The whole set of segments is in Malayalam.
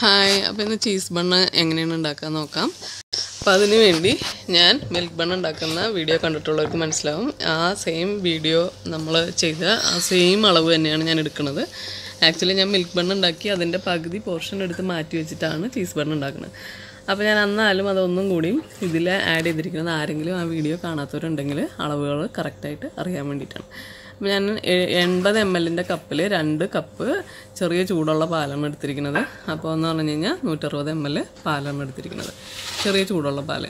ഹായ് അപ്പോൾ ഇന്ന് ചീസ് ബണ്ണ് എങ്ങനെയാണ് ഉണ്ടാക്കാൻ നോക്കാം അപ്പോൾ അതിന് വേണ്ടി ഞാൻ മിൽക്ക് ബണ്ണ് ഉണ്ടാക്കുന്ന വീഡിയോ കണ്ടിട്ടുള്ളവർക്ക് മനസ്സിലാവും ആ സെയിം വീഡിയോ നമ്മൾ ചെയ്ത ആ സെയിം അളവ് തന്നെയാണ് ഞാൻ എടുക്കുന്നത് ആക്ച്വലി ഞാൻ മിൽക്ക് ബണ്ണ് ഉണ്ടാക്കി അതിൻ്റെ പകുതി പോർഷൻ എടുത്ത് മാറ്റി വെച്ചിട്ടാണ് ചീസ് ബണ്ണ് ഉണ്ടാക്കുന്നത് അപ്പോൾ ഞാൻ അന്നാലും അതൊന്നും കൂടിയും ഇതിൽ ആഡ് ചെയ്തിരിക്കുന്നത് ആരെങ്കിലും ആ വീഡിയോ കാണാത്തവരുണ്ടെങ്കിൽ അളവുകൾ കറക്റ്റായിട്ട് അറിയാൻ വേണ്ടിയിട്ടാണ് അപ്പോൾ ഞാൻ എ- എൺപത് എം എല്ലിൻ്റെ കപ്പിൽ രണ്ട് കപ്പ് ചെറിയ ചൂടുള്ള പാലാണ് എടുത്തിരിക്കുന്നത് അപ്പോൾ എന്ന് പറഞ്ഞു കഴിഞ്ഞാൽ നൂറ്ററുപത് എം എൽ പാലാണ് എടുത്തിരിക്കുന്നത് ചെറിയ ചൂടുള്ള പാല്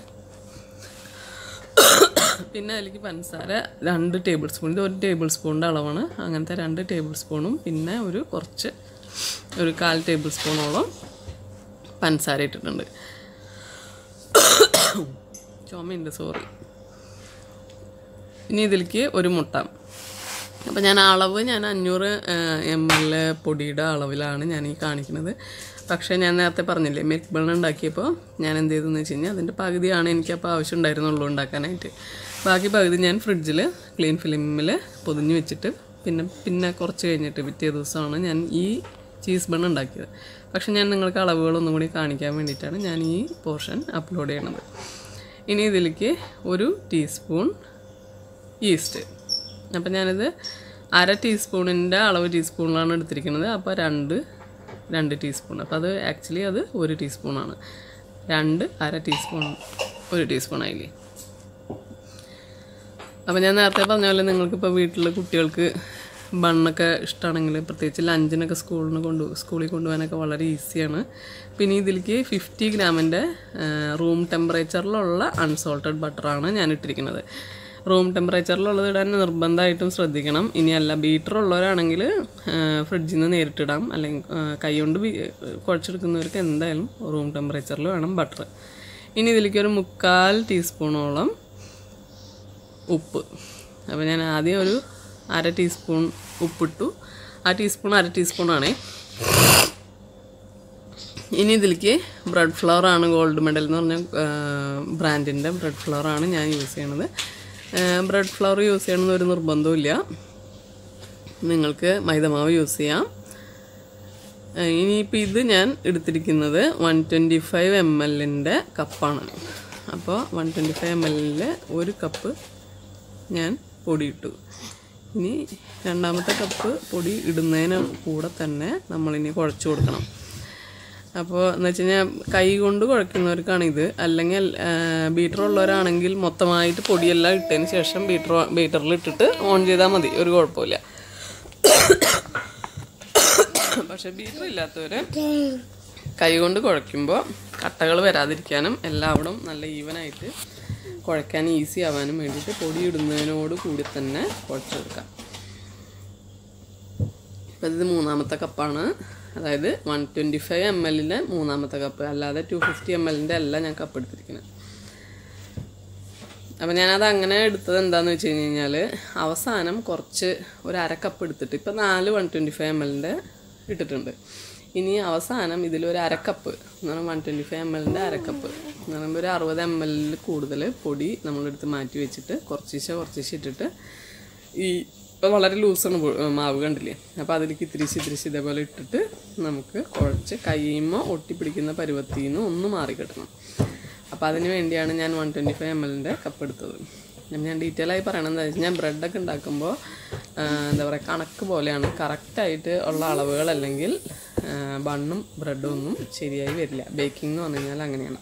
പിന്നെ അതിലേക്ക് പഞ്ചസാര രണ്ട് ടേബിൾ സ്പൂൺ ഇത് ഒരു ടേബിൾ സ്പൂണിൻ്റെ അളവാണ് അങ്ങനത്തെ രണ്ട് ടേബിൾ സ്പൂണും പിന്നെ ഒരു കുറച്ച് ഒരു കാൽ ടേബിൾ സ്പൂണോളം പഞ്ചസാര ഇട്ടിട്ടുണ്ട് ചുമയുണ്ട് സോറി ഇനി ഇതിലേക്ക് ഒരു മുട്ട അപ്പോൾ ഞാൻ അളവ് ഞാൻ അഞ്ഞൂറ് എം എൽ പൊടിയുടെ അളവിലാണ് ഞാൻ ഈ കാണിക്കുന്നത് പക്ഷേ ഞാൻ നേരത്തെ പറഞ്ഞില്ലേ മിൽക്ക് ബൺ ഉണ്ടാക്കിയപ്പോൾ ഞാൻ എന്ത് ചെയ്തെന്ന് വെച്ച് കഴിഞ്ഞാൽ അതിൻ്റെ പകുതിയാണ് എനിക്കപ്പോൾ ആവശ്യം ഉണ്ടായിരുന്നുള്ളൂ ഉണ്ടാക്കാനായിട്ട് ബാക്കി പകുതി ഞാൻ ഫ്രിഡ്ജിൽ ക്ലീൻ ഫിലിമിൽ പൊതിഞ്ഞ് വെച്ചിട്ട് പിന്നെ പിന്നെ കുറച്ച് കഴിഞ്ഞിട്ട് പിറ്റേ ദിവസമാണ് ഞാൻ ഈ ചീസ് ബൺ ഉണ്ടാക്കിയത് പക്ഷേ ഞാൻ നിങ്ങൾക്ക് അളവുകളൊന്നും കൂടി കാണിക്കാൻ വേണ്ടിയിട്ടാണ് ഞാൻ ഈ പോർഷൻ അപ്ലോഡ് ചെയ്യണത് ഇനി ഇതിലേക്ക് ഒരു ടീസ്പൂൺ ഈസ്റ്റ് അപ്പം ഞാനിത് അര ടീസ്പൂണിൻ്റെ അളവ് ടീസ്പൂണിലാണ് എടുത്തിരിക്കുന്നത് അപ്പോൾ രണ്ട് രണ്ട് ടീസ്പൂൺ അപ്പോൾ അത് ആക്ച്വലി അത് ഒരു ടീസ്പൂണാണ് രണ്ട് അര ടീസ്പൂൺ ഒരു ടീസ്പൂൺ ആയില്ലേ അപ്പോൾ ഞാൻ നേരത്തെ പറഞ്ഞ പോലെ നിങ്ങൾക്കിപ്പോൾ വീട്ടിൽ കുട്ടികൾക്ക് ബണ്ണൊക്കെ ഇഷ്ടമാണെങ്കിൽ പ്രത്യേകിച്ച് ലഞ്ചിനൊക്കെ സ്കൂളിന് കൊണ്ട് സ്കൂളിൽ കൊണ്ടുപോകാനൊക്കെ വളരെ ഈസിയാണ് പിന്നെ ഇതിലേക്ക് ഫിഫ്റ്റി ഗ്രാമിൻ്റെ റൂം ടെമ്പറേച്ചറിലുള്ള അൺസോൾട്ടഡ് ബട്ടറാണ് ഞാൻ ഇട്ടിരിക്കുന്നത് റൂം ടെമ്പറേച്ചറിലുള്ളത് ഇടാൻ നിർബന്ധമായിട്ടും ശ്രദ്ധിക്കണം ഇനിയല്ല ബീറ്റർ ഉള്ളവരാണെങ്കിൽ ഫ്രിഡ്ജിൽ നിന്ന് നേരിട്ടിടാം അല്ലെങ്കിൽ കൈ കൊണ്ട് കുഴച്ചെടുക്കുന്നവർക്ക് എന്തായാലും റൂം ടെമ്പറേച്ചറിൽ വേണം ബട്ടർ ഇനി ഇതിലേക്ക് ഒരു മുക്കാൽ ടീസ്പൂണോളം ഉപ്പ് അപ്പോൾ ഞാൻ ആദ്യം ഒരു അര ടീസ്പൂൺ ഉപ്പിട്ടു ആ ടീസ്പൂൺ അര ടീസ്പൂണാണേ ഇനി ഇതിലേക്ക് ബ്രെഡ് ഫ്ലവർ ആണ് ഗോൾഡ് മെഡൽ എന്ന് പറഞ്ഞ ബ്രാൻഡിൻ്റെ ബ്രെഡ് ഫ്ലവർ ആണ് ഞാൻ യൂസ് ചെയ്യണത് ബ്രെഡ് ഫ്ലവർ യൂസ് ചെയ്യണമെന്ന് ഒരു നിർബന്ധമില്ല നിങ്ങൾക്ക് മൈദമാവ് യൂസ് ചെയ്യാം ഏഹ് ഇനിയിപ്പോൾ ഇത് ഞാൻ എടുത്തിരിക്കുന്നത് വൺ ട്വൻറ്റി ഫൈവ് എം എല്ലിൻ്റെ കപ്പാണ് അപ്പോൾ വൺ ട്വൻറ്റി ഫൈവ് എം എല്ലിൽ ഒരു കപ്പ് ഞാൻ പൊടി ഇട്ടു ഇനി രണ്ടാമത്തെ കപ്പ് പൊടി ഇടുന്നതിന് കൂടെ തന്നെ നമ്മളിനി കുഴച്ച് കൊടുക്കണം അപ്പോൾ എന്ന് വെച്ച് കഴിഞ്ഞാൽ കൈ കൊണ്ട് കുഴക്കുന്നവർക്കാണ് ഇത് അല്ലെങ്കിൽ ബീറ്റർ ഉള്ളവരാണെങ്കിൽ മൊത്തമായിട്ട് പൊടിയെല്ലാം ഇട്ടതിന് ശേഷം ബീറ്റർ ബീറ്ററിൽ ഇട്ടിട്ട് ഓൺ ചെയ്താൽ മതി ഒരു കുഴപ്പമില്ല പക്ഷെ ബീറ്റർ ഇല്ലാത്തവർ കൈ കൊണ്ട് കുഴയ്ക്കുമ്പോൾ കട്ടകൾ വരാതിരിക്കാനും എല്ലാവിടും നല്ല ഈവനായിട്ട് കുഴയ്ക്കാൻ ഈസി ആവാനും വേണ്ടിയിട്ട് പൊടി ഇടുന്നതിനോട് കൂടി തന്നെ കുഴച്ചെടുക്കാം അപ്പോൾ ഇത് മൂന്നാമത്തെ കപ്പാണ് അതായത് വൺ ട്വൻറ്റി ഫൈവ് എം എല്ലിൻ്റെ മൂന്നാമത്തെ കപ്പ് അല്ലാതെ ടു ഫിഫ്റ്റി എം എല്ലിൻ്റെ അല്ല ഞാൻ കപ്പ് എടുത്തിരിക്കുന്നത് അപ്പം ഞാനത് അങ്ങനെ എടുത്തത് എന്താണെന്ന് വെച്ച് കഴിഞ്ഞ് കഴിഞ്ഞാൽ അവസാനം കുറച്ച് ഒരു അര കപ്പ് എടുത്തിട്ട് ഇപ്പം നാല് വൺ ട്വൻറ്റി ഫൈവ് എം എല്ലിൻ്റെ ഇട്ടിട്ടുണ്ട് ഇനി അവസാനം ഇതിലൊരു അരക്കപ്പ് എന്ന് പറഞ്ഞാൽ വൺ ട്വൻറ്റി ഫൈവ് എം എല്ലിൻ്റെ അരക്കപ്പ് എന്ന് പറയുമ്പോൾ ഒരു അറുപത് എം എല്ലിൽ കൂടുതൽ പൊടി നമ്മളെടുത്ത് മാറ്റി വെച്ചിട്ട് കുറച്ചിശ കുറച്ചിശ ഇട്ടിട്ട് ഈ ഇപ്പം വളരെ ലൂസാണ് പൊ- മാവ് കണ്ടില്ലേ അപ്പോൾ അതിലേക്ക് ഇത്തിരിച്ച് ഇത്തിരിച്ച് ഇതേപോലെ ഇട്ടിട്ട് നമുക്ക് കുഴച്ച് കയ്യുമ്പോൾ ഒട്ടിപ്പിടിക്കുന്ന പരുവത്തിൽ നിന്ന് ഒന്ന് മാറി കിട്ടണം അപ്പോൾ അതിന് വേണ്ടിയാണ് ഞാൻ വൺ ട്വൻറ്റി ഫൈവ് എം എല്ലിൻ്റെ കപ്പ് എടുത്തത് ഞാൻ ഡീറ്റെയിൽ ആയി പറയണത് എന്താ വെച്ചാൽ ഞാൻ ബ്രെഡൊക്കെ ഉണ്ടാക്കുമ്പോൾ എന്താ പറയുക കണക്ക് പോലെയാണ് കറക്റ്റായിട്ട് ഉള്ള അളവുകൾ അല്ലെങ്കിൽ ബണ്ണും ബ്രെഡും ഒന്നും ശരിയായി വരില്ല ബേക്കിംഗ് എന്ന് പറഞ്ഞു കഴിഞ്ഞാൽ അങ്ങനെയാണ്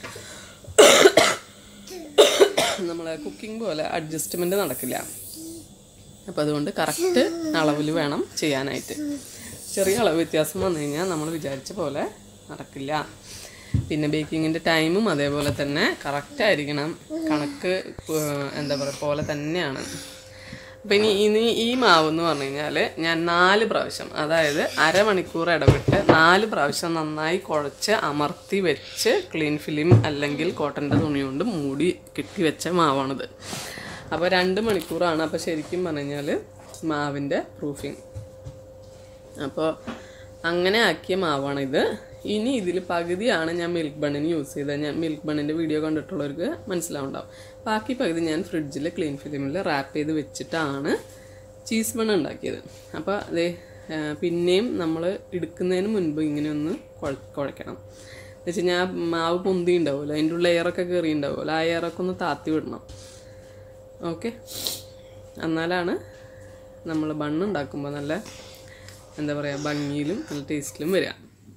നമ്മൾ കുക്കിംഗ് പോലെ അഡ്ജസ്റ്റ്മെൻറ്റ് നടക്കില്ല അപ്പോൾ അതുകൊണ്ട് കറക്റ്റ് അളവിൽ വേണം ചെയ്യാനായിട്ട് ചെറിയ അളവ് വ്യത്യാസം വന്നു കഴിഞ്ഞാൽ നമ്മൾ വിചാരിച്ച പോലെ നടക്കില്ല പിന്നെ ബേക്കിങ്ങിൻ്റെ ടൈമും അതേപോലെ തന്നെ കറക്റ്റ് ആയിരിക്കണം കണക്ക് ഏഹ്, എന്താ പറയുക പോലെ തന്നെയാണ് അപ്പം ഇനി ഇനി ഈ മാവ് എന്ന് പറഞ്ഞു കഴിഞ്ഞാൽ ഞാൻ നാല് പ്രാവശ്യം അതായത് അരമണിക്കൂർ ഇടവിട്ട് നാല് പ്രാവശ്യം നന്നായി കുഴച്ച് അമർത്തി വെച്ച് ക്ലീൻ ഫിലിം അല്ലെങ്കിൽ കോട്ടൻ്റെ തുണി കൊണ്ട് മൂടി കെട്ടി വെച്ച മാവാണിത് അപ്പോൾ രണ്ട് മണിക്കൂറാണ് അപ്പോൾ ശരിക്കും പറഞ്ഞു കഴിഞ്ഞാൽ മാവിൻ്റെ പ്രൂഫിങ് അപ്പോൾ അങ്ങനെ ആക്കിയ മാവാണിത് ഇനി ഇതിൽ പകുതിയാണ് ഞാൻ മിൽക്ക് ബണ്ണിന് യൂസ് ചെയ്തത് ഞാൻ മിൽക്ക് ബണ്ണിൻ്റെ വീഡിയോ കണ്ടിട്ടുള്ളവർക്ക് മനസ്സിലാവുണ്ടാവും ബാക്കി പകുതി ഞാൻ ഫ്രിഡ്ജിൽ ക്ലീൻ ഫിലിമിൽ റാപ്പ് ചെയ്ത് വെച്ചിട്ടാണ് ചീസ് ബൺ ഉണ്ടാക്കിയത് അപ്പോൾ അതേ ആ, പിന്നെയും നമ്മൾ എടുക്കുന്നതിന് മുൻപ് ഇങ്ങനെ ഒന്ന് കുഴ കുഴക്കണം എന്ന് വെച്ച് കഴിഞ്ഞാൽ മാവ് പൊന്തി ഉണ്ടാവുമല്ലോ അതിൻ്റെ ഉള്ള എയറൊക്കെ കയറി ഉണ്ടാവുമല്ലോ ആ എയറൊക്കെ ഒന്ന് താത്തി വിടണം ഓക്കെ എന്നാലാണ് നമ്മൾ ബണ്ണ് ഉണ്ടാക്കുമ്പോൾ നല്ല എന്താ പറയുക ഭംഗിയിലും നല്ല ടേസ്റ്റിലും വരിക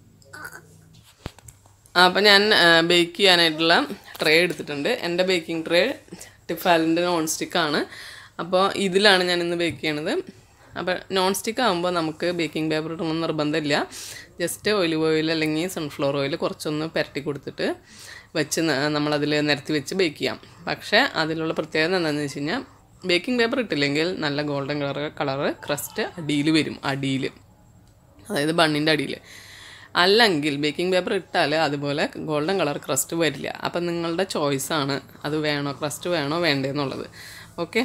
ആ, അപ്പം ഞാൻ ബേക്ക് ചെയ്യാനായിട്ടുള്ള ട്രേ എടുത്തിട്ടുണ്ട് എൻ്റെ ബേക്കിംഗ് ട്രേ ടിഫാലിൻ്റെ നോൺ സ്റ്റിക്കാണ് അപ്പോൾ ഇതിലാണ് ഞാൻ ഇന്ന് ബേക്ക് ചെയ്യണത് അപ്പോൾ നോൺ സ്റ്റിക്ക് ആകുമ്പോൾ നമുക്ക് ബേക്കിംഗ് പേപ്പർ ഇടണം നിർബന്ധമില്ല ജസ്റ്റ് ഒലിവ് ഓയിൽ അല്ലെങ്കിൽ സൺഫ്ലവർ ഓയിൽ കുറച്ചൊന്ന് പുരട്ടി കൊടുത്തിട്ട് വെച്ച് ന- നമ്മളതിൽ നിരത്തി വെച്ച് ബേക്ക് ചെയ്യാം പക്ഷേ അതിലുള്ള പ്രത്യേകത എന്താണെന്ന് വെച്ച് കഴിഞ്ഞാൽ ബേക്കിംഗ് പേപ്പർ ഇട്ടില്ലെങ്കിൽ നല്ല ഗോൾഡൻ കളർ കളറ് ക്രസ്റ്റ് അടിയിൽ വരും അടിയിൽ അതായത് ബണ്ണിൻ്റെ അടിയിൽ അല്ലെങ്കിൽ ബേക്കിംഗ് പേപ്പർ ഇട്ടാൽ അതുപോലെ ഗോൾഡൻ കളർ ക്രസ്റ്റ് വരില്ല അപ്പം നിങ്ങളുടെ ചോയ്സാണ് അത് വേണോ ക്രസ്റ്റ് വേണോ വേണ്ടേ എന്നുള്ളത് ഓക്കെ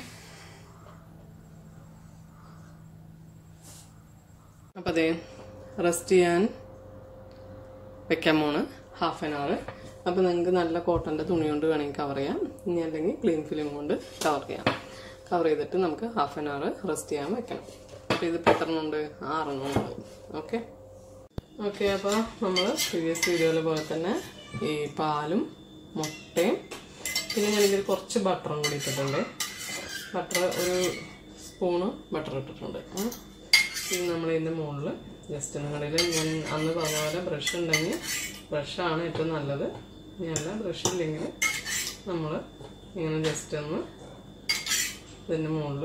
അപ്പം അതെ റെസ്റ്റ് ചെയ്യാൻ വെക്കാൻ പോണ് ഹാഫ് ആൻ അവർ അപ്പോൾ നിങ്ങൾക്ക് നല്ല കോട്ടൻ്റെ തുണി കൊണ്ട് വേണമെങ്കിൽ കവർ ചെയ്യാം ഇനി അല്ലെങ്കിൽ ക്ലീൻ ഫിലിം കൊണ്ട് കവർ ചെയ്യാം കവർ ചെയ്തിട്ട് നമുക്ക് ഹാഫ് ആൻ അവർ റെസ്റ്റ് ചെയ്യാൻ വെക്കണം അപ്പോൾ ഇത് എത്രണ്ണുണ്ട് ആറെണ്ണമുണ്ട് ഓക്കെ ഓക്കെ അപ്പോൾ നമ്മൾ പ്രീവിയസ് വീഡിയോയിലെ പോലെ തന്നെ ഈ പാലും മുട്ടയും പിന്നെ ഞാനിതിൽ കുറച്ച് ബട്ടറും കൂടി ഇട്ടിട്ടുണ്ട് ബട്ടർ ഒരു സ്പൂണ് ബട്ടർ ഇട്ടിട്ടുണ്ട് ഉം. ഇത് നമ്മൾ ഇതിൻ്റെ മുകളിൽ ജസ്റ്റ് നിങ്ങളിൽ ഞാൻ അന്ന് പറഞ്ഞ പോലെ ബ്രഷ് ഉണ്ടെങ്കിൽ ബ്രഷാണ് ഏറ്റവും നല്ലത് ഇനിയല്ല ബ്രഷ് ഇല്ലെങ്കിൽ നമ്മൾ ഇങ്ങനെ ജസ്റ്റ് ഒന്ന് ഇതിൻ്റെ മുകളിൽ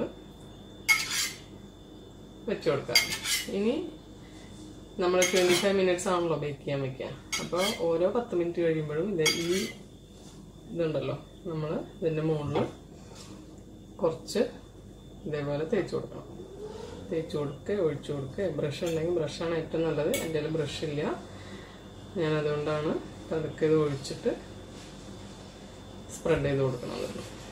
വെച്ച് കൊടുക്കാം ഇനി നമ്മൾ ട്വൻറ്റി ഫൈവ് മിനിറ്റ്സ് ആണല്ലോ ബേക്ക് ചെയ്യാൻ വെക്കുക അപ്പോൾ ഓരോ പത്ത് മിനിറ്റ് കഴിയുമ്പോഴും ഇത് ഈ ഇതുണ്ടല്ലോ നമ്മൾ ഇതിൻ്റെ മുകളിൽ കുറച്ച് ഇതേപോലെ തേച്ച് കൊടുക്കണം തേച്ച് കൊടുക്കുക ഒഴിച്ചു കൊടുക്കുക ബ്രഷ് ഉണ്ടെങ്കിൽ ബ്രഷാണ് ഏറ്റവും നല്ലത് എൻ്റെ കയ്യിൽ ബ്രഷ് ഇല്ല ഞാൻ അതുകൊണ്ടാണ് പതുക്കെ ഇത് ഒഴിച്ചിട്ട് സ്പ്രെഡ് ചെയ്ത് കൊടുക്കണത്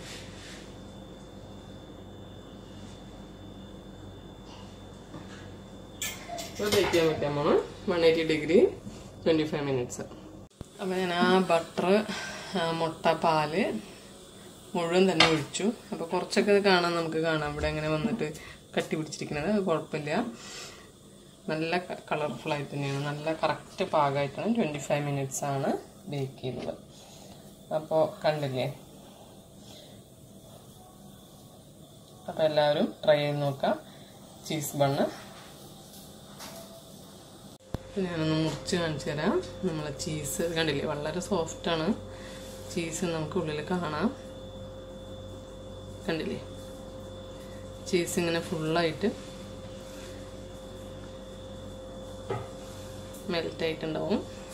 ഇപ്പോൾ ബേക്ക് ചെയ്യാൻ വെക്കാൻ പോണ് one eighty degree twenty five minutes അപ്പോൾ ഞാൻ ആ ബട്ടർ മുട്ട പാല് മുഴുവൻ തന്നെ ഒഴിച്ചു അപ്പോൾ കുറച്ചൊക്കെ ഇത് കാണാൻ നമുക്ക് കാണാം ഇവിടെ ഇങ്ങനെ വന്നിട്ട് കട്ടി പിടിച്ചിരിക്കുന്നത് അത് കുഴപ്പമില്ല നല്ല കളർഫുൾ ആയിട്ട് തന്നെയാണ് നല്ല കറക്റ്റ് പാകമായിട്ടാണ് ട്വൻറ്റി ഫൈവ് മിനിറ്റ്സ് ആണ് ബേക്ക് ചെയ്യുന്നത് അപ്പോൾ കണ്ടില്ലേ അപ്പോൾ എല്ലാവരും ട്രൈ ചെയ്ത് നോക്കാം ചീസ് ബണ്ണ് ഇപ്പം ഞാനൊന്ന് മുറിച്ച് കാണിച്ചു തരാം നമ്മളെ ചീസ് കണ്ടില്ലേ വളരെ സോഫ്റ്റാണ് ചീസ് നമുക്ക് ഉള്ളിൽ കാണാം കണ്ടില്ലേ ചീസ് ഇങ്ങനെ ഫുള്ളായിട്ട് മെൽറ്റ് ആയിട്ടുണ്ടാവും